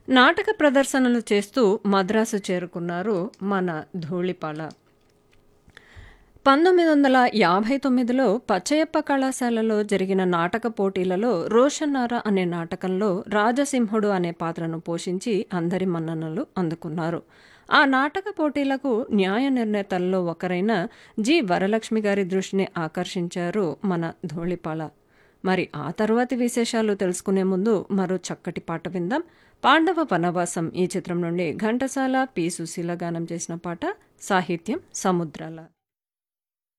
నాటక ప్రదర్శనలు చేస్తూ మద్రాసు చేరుకున్నారు మన ధూళిపాల పంతొమ్మిది వందల యాభై తొమ్మిదిలో పచ్చయ్యప్ప కళాశాలలో జరిగిన నాటక పోటీలలో రోషన్నార అనే నాటకంలో రాజసింహుడు అనే పాత్రను పోషించి అందరి మన్ననలు అందుకున్నారు ఆ నాటక పోటీలకు న్యాయ నిర్ణేతల్లో ఒకరైన జి వరలక్ష్మి గారి దృష్టిని ఆకర్షించారు మన ధూళిపాల మరి ఆ తర్వాతి విశేషాలు తెలుసుకునే ముందు మరో చక్కటి పాట విందాం పాండవ వనవాసం ఈ చిత్రం నుండి ఘంటసాల పి సుశీల గానం చేసిన పాట సాహిత్యం సముద్రాల